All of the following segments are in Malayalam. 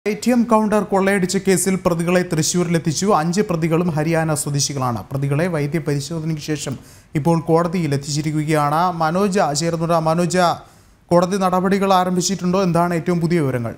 എ ടി എം കൗണ്ടർ കൊള്ളയടിച്ച കേസിൽ പ്രതികളെ തൃശൂരിലെത്തിച്ചു അഞ്ച് പ്രതികളും ഹരിയാന സ്വദേശികളാണ് പ്രതികളെ വൈദ്യപരിശോധനയ്ക്ക് ശേഷം ഇപ്പോൾ കോടതിയിൽ എത്തിച്ചിരിക്കുകയാണ് മനോജ ചേർന്നുണ്ട് മനോജ കോടതി നടപടികൾ ആരംഭിച്ചിട്ടുണ്ടോ എന്താണ് ഏറ്റവും പുതിയ വിവരങ്ങൾ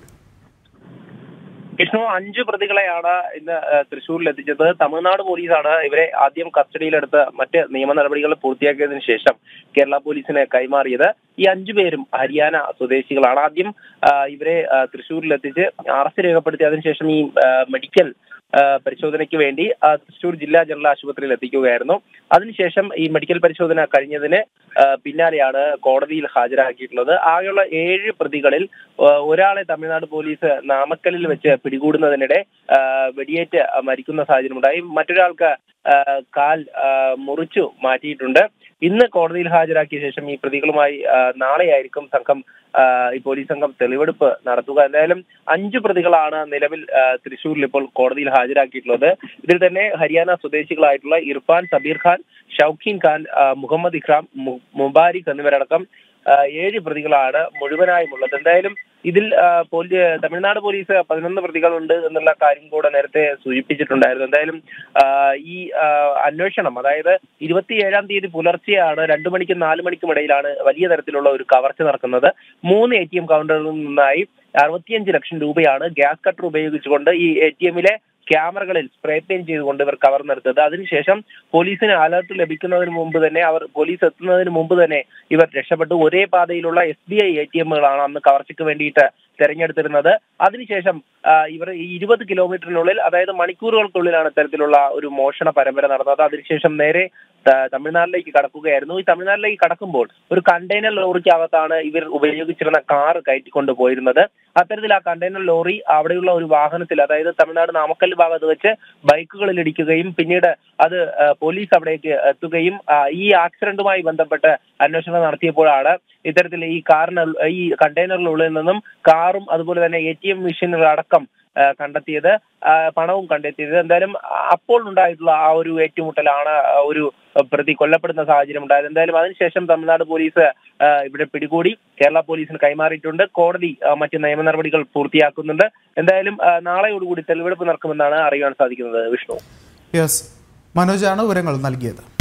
വിഷ്ണു അഞ്ച് പ്രതികളെയാണ് ഇന്ന് ഏഹ്, തൃശ്ശൂരിൽ എത്തിച്ചത് തമിഴ്നാട് പോലീസാണ് ഇവരെ ആദ്യം കസ്റ്റഡിയിലെടുത്ത് മറ്റ് നിയമ നടപടികൾ പൂർത്തിയാക്കിയതിനു ശേഷം കേരള പോലീസിന് കൈമാറിയത് ഈ അഞ്ചു പേരും ഹരിയാന സ്വദേശികളാണ് ആദ്യം ആ, ഇവരെ ആ, തൃശ്ശൂരിൽ എത്തിച്ച് അറസ്റ്റ് രേഖപ്പെടുത്തി അതിനുശേഷം ഈ ആ, മെഡിക്കൽ ആ, പരിശോധനയ്ക്ക് വേണ്ടി ആ, തൃശ്ശൂർ ജില്ലാ ജനറൽ ആശുപത്രിയിൽ എത്തിക്കുകയായിരുന്നു അതിനുശേഷം ഈ മെഡിക്കൽ പരിശോധന കഴിഞ്ഞതിന് ആ, പിന്നാലെയാണ് കോടതിയിൽ ഹാജരാക്കിയിട്ടുള്ളത് ആകെയുള്ള ഏഴ് പ്രതികളിൽ ആ, ഒരാളെ തമിഴ്നാട് പോലീസ് നാമക്കലിൽ വെച്ച് പിടികൂടുന്നതിനിടെ ആ, വെടിയേറ്റ് മരിക്കുന്ന സാഹചര്യമുണ്ടായി മറ്റൊരാൾക്ക് ആ, കാൽ ആ, മുറിച്ചു മാറ്റിയിട്ടുണ്ട് ഇന്ന് കോടതിയിൽ ഹാജരാക്കിയ ശേഷം ഈ പ്രതികളുമായി ആ, നാളെയായിരിക്കും സംഘം ആ, ഈ പോലീസ് സംഘം തെളിവെടുപ്പ് നടത്തുക എന്തായാലും അഞ്ചു പ്രതികളാണ് നിലവിൽ ആ, തൃശ്ശൂരിൽ ഇപ്പോൾ കോടതിയിൽ ഹാജരാക്കിയിട്ടുള്ളത് ഇതിൽ തന്നെ ഹരിയാന സ്വദേശികളായിട്ടുള്ള ഇർഫാൻ സബീർ ഖാൻ ഷൌഖീൻ ഖാൻ ആ, മുഹമ്മദ് ഇഖ്റാം മു- മുബാരിക് എന്നിവരടക്കം ആ, ഏഴ് പ്രതികളാണ് മുഴുവനായും ഉള്ളത് എന്തായാലും ഇതിൽ ആ, പോലീ തമിഴ്നാട് പോലീസ് പതിനൊന്ന് പ്രതികളുണ്ട് എന്നുള്ള കാര്യം കൂടെ നേരത്തെ സൂചിപ്പിച്ചിട്ടുണ്ടായിരുന്നു എന്തായാലും ആ, ഈ ആ, അന്വേഷണം അതായത് ഇരുപത്തിയേഴാം തീയതി പുലർച്ചെയാണ് രണ്ടു മണിക്കും നാല് മണിക്കും ഇടയിലാണ് വലിയ തരത്തിലുള്ള ഒരു കവർച്ച നടക്കുന്നത് മൂന്ന് എ ടി എം കൗണ്ടറുകളിൽ നിന്നായി അറുപത്തിയഞ്ച് ലക്ഷം രൂപയാണ് ഗ്യാസ് കട്ടർ ഉപയോഗിച്ചുകൊണ്ട് ഈ എ ടി എമ്മിലെ ക്യാമറകളിൽ സ്പ്രേ പെയിന്റ് ചെയ്തുകൊണ്ട് ഇവർ കവർന്നെടുത്തത് അതിനുശേഷം പോലീസിന് അലർട്ട് ലഭിക്കുന്നതിന് മുമ്പ് തന്നെ അവർ പോലീസ് എത്തുന്നതിന് മുമ്പ് തന്നെ ഇവർ രക്ഷപ്പെട്ടു ഒരേ പാതയിലുള്ള S B I A T എമ്മുകളാണ് അന്ന് കവർച്ചയ്ക്ക് വേണ്ടിയിട്ട് തെരഞ്ഞെടുത്തിരുന്നത് അതിനുശേഷം ആ, ഇവർ ഈ ഇരുപത് കിലോമീറ്ററിനുള്ളിൽ അതായത് മണിക്കൂറുകൾക്കുള്ളിലാണ് ഇത്തരത്തിലുള്ള ഒരു മോഷണ പരമ്പര നടന്നത് അതിനുശേഷം നേരെ ത- തമിഴ്നാട്ടിലേക്ക് കടക്കുകയായിരുന്നു ഈ തമിഴ്നാട്ടിലേക്ക് കടക്കുമ്പോൾ ഒരു കണ്ടെയ്നർ ലോറിക്കകത്താണ് ഇവർ ഉപയോഗിച്ചിരുന്ന കാർ കയറ്റിക്കൊണ്ട് പോയിരുന്നത് അത്തരത്തിൽ ആ കണ്ടെയ്നർ ലോറി അവിടെയുള്ള ഒരു വാഹനത്തിൽ അതായത് തമിഴ്നാട് നാമക്കൽ ഭാഗത്ത് വെച്ച് ബൈക്കുകളിൽ ഇടിക്കുകയും പിന്നീട് അത് ആ, പോലീസ് അവിടേക്ക് എത്തുകയും ആ, ഈ ആക്സിഡന്റുമായി ബന്ധപ്പെട്ട് അന്വേഷണം നടത്തിയപ്പോഴാണ് ഇത്തരത്തിൽ ഈ കാറിന് ഈ കണ്ടെയ്നറിനുള്ളിൽ നിന്നും കാറും അതുപോലെ തന്നെ എ ടി എം മെഷീനുകൾ അടക്കം ആ, കണ്ടെത്തിയത് ആ, പണവും കണ്ടെത്തിയത് എന്തായാലും അപ്പോൾ ഉണ്ടായിട്ടുള്ള ആ ഒരു ഏറ്റുമുട്ടലാണ് ആ ഒരു പ്രതി കൊല്ലപ്പെടുന്ന സാഹചര്യം ഉണ്ടായത് എന്തായാലും അതിനുശേഷം തമിഴ്നാട് പോലീസ് ആ, ഇവിടെ പിടികൂടി കേരള പോലീസിന് കൈമാറിയിട്ടുണ്ട് കോടതി ആ, മറ്റ് നിയമ നടപടികൾ പൂർത്തിയാക്കുന്നുണ്ട് എന്തായാലും ആ, നാളെയോടുകൂടി തെളിവെടുപ്പ് നടക്കുമെന്നാണ് അറിയാൻ സാധിക്കുന്നത് വിഷ്ണു യെസ് മനോജാണ് വിവരങ്ങൾ നൽകിയത്